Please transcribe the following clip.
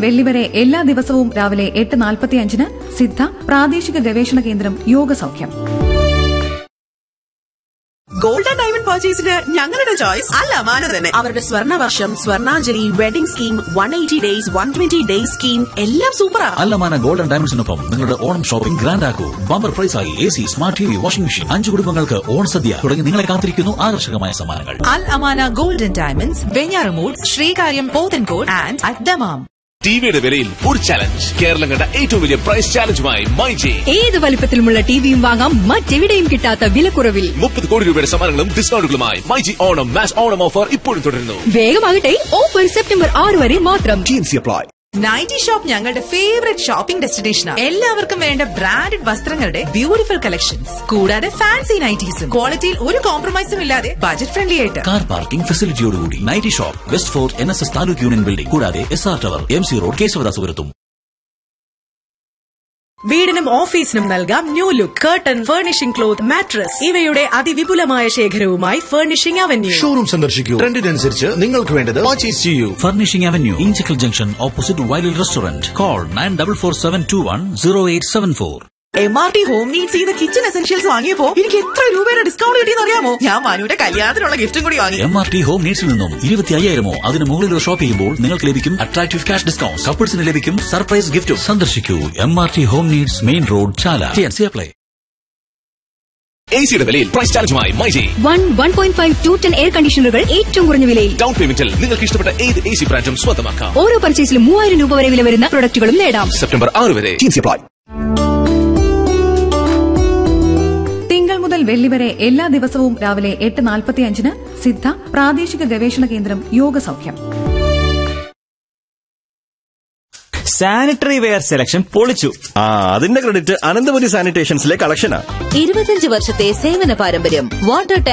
വെള്ളി വരെ എല്ലാ ദിവസവും രാവിലെ എട്ട് നാൽപ്പത്തിയഞ്ചിന് സിദ്ധ പ്രാദേശിക ഗവേഷണ കേന്ദ്രം യോഗ സൗഖ്യം ഗോൾഡൻ ഡയമണ്ട് പർച്ചേസിന് ഞങ്ങളുടെ ചോയ്സ് അല്ല മാന തന്നെ അവരുടെ സ്വർണ്ണ വർഷം Swarnanjali wedding scheme one eighty days one twenty days scheme എല്ലാം സൂപ്പറാ അല്ലമാന ഗോൾഡൻ ഡയമണ്ട്സിനൊപ്പം നിങ്ങളുടെ ഓണം ഷോപ്പിംഗ് ഗ്രാൻഡ് ആക്കൂ ബമ്പർ പ്രൈസായി A C smart T V washing machine അഞ്ചു കുടുംബങ്ങൾക്ക് ഓൺ സദ്യ തുടങ്ങി നിങ്ങളെ കാത്തിരിക്കുന്നു ആകർഷകമായ സമ്മാനങ്ങൾ Al Amana golden diamonds Venjaramoodu Sreekaryam Pothencode and at Dammam ടിവിയുടെ വിലയിൽ ഒരു ചലഞ്ച് കേരളം കണ്ട ഏറ്റവും വലിയ പ്രൈസ് ചാലഞ്ചുമായി മൈജി ഏത് വലിപ്പത്തിലുമുള്ള ടിവിയും വാങ്ങാം മറ്റെവിടെയും കിട്ടാത്ത വിലക്കുറവിൽ മുപ്പത് കോടി രൂപയുടെ സമ്മാനങ്ങളും ഡിസ്കൗണ്ടുകളുമായി മൈജി ഓണം മാച്ച് ഓണം ഓഫർ ഇപ്പോഴും തുടരുന്നു വേഗമാകട്ടെ ഓഫർ സെപ്റ്റംബർ ആറ് വരെ മാത്രം അപ്ലൈ നൈറ്റി ഷോപ്പ് ഞങ്ങളുടെ ഫേവറേറ്റ് ഷോപ്പിംഗ് ഡെസ്റ്റിനേഷനാണ് എല്ലാവർക്കും വേണ്ട ബ്രാൻഡഡ് വസ്ത്രങ്ങളുടെ ബ്യൂട്ടിഫുൾ കളക്ഷൻസ് കൂടാതെ ഫാൻസി നൈറ്റീസും ക്വാളിറ്റിയിൽ ഒരു കോംപ്രമൈസും ഇല്ലാതെ ബജറ്റ് ഫ്രണ്ട്ലി ആയിട്ട് കാർ പാർക്കിംഗ് ഫെസിലിറ്റിയോടുകൂടി nighty shop west fort N S S taluk union building കൂടാതെ S R tower M C road കേശവദാസുപുരത്തും വീടിനും ഓഫീസിനും നൽകാം new look curtain furnishing cloth mattress ഇവയുടെ അതിവിപുലമായ ശേഖരവുമായി ഫർണിഷിംഗ് അവന്യൂ ഷോറൂം സന്ദർശിക്കൂ ട്രെൻഡിനനുസരിച്ച് നിങ്ങൾക്ക് വേണ്ടത് പർച്ചേസ് ചെയ്യൂ furnishing avenue Inchakkal junction opposite വയലിൽ restaurant call nine double four seven two one zero eight seven four M R T home needs ചെയ്യുന്ന കിച്ചൺ എസെൻഷ്യൽസ് വാങ്ങിയപ്പോ എനിക്ക് എത്ര രൂപയുടെ ഡിസ്കൗണ്ട് കിട്ടിയെന്ന് അറിയാമോ ഞാൻ മാനുവിന്റെ കല്യാണത്തിനുള്ള ഗിഫ്റ്റും കൂടി വാങ്ങി എം ആർ ടി ഹോം നീഡ്സിൽ നിന്നും ഇരുപത്തി അയ്യായിരമോ അതിന് മുകളിലോ ഷോപ്പ് ചെയ്യുമ്പോൾ നിങ്ങൾക്ക് ലഭിക്കും അട്രാക്റ്റീവ് ക്യാഷ് ഡിസ്കൗണ്ട് കപ്പിൾസിന് ലഭിക്കും സർപ്രൈസ് ഗിഫ്റ്റും സന്ദർശിക്കൂ M R T home needs main road Chala apply A സിയുടെ വിലയിൽ പ്രൈസ് ചാലഞ്ചുമായി myG one one point five two ton air കണ്ടീഷണറുകൾ ഏറ്റവും കുറഞ്ഞ വിലയിൽ ഡൗൺ പേയ്മെന്റിൽ നിങ്ങൾക്ക് ഇഷ്ടപ്പെട്ട ഏത് എ സി ബ്രാൻഡും സ്വന്തമാക്കാം ഓരോ പർച്ചേസിലും മൂവായിരം രൂപ വരെ വില വരുന്ന പ്രൊഡക്റ്റുകളും നേടാം സെപ്റ്റംബർ ആറ് വരെ അപ്ലൈ തിങ്കൾ മുതൽ വെള്ളി വരെ എല്ലാ ദിവസവും രാവിലെ എട്ട് നാൽപ്പത്തിയഞ്ചിന് സിദ്ധ പ്രാദേശിക ഗവേഷണ കേന്ദ്രം യോഗ സൗഖ്യം സാനിറ്ററി വെയർ സെലക്ഷൻ പൊളിച്ചു ആ അതിന്റെ ക്രെഡിറ്റ് അനന്തപുരി സാനിറ്റേഷൻസിലെ കളക്ഷനാ ഇരുപത്തിയഞ്ച് വർഷത്തെ സേവന പാരമ്പര്യം വാട്ടർ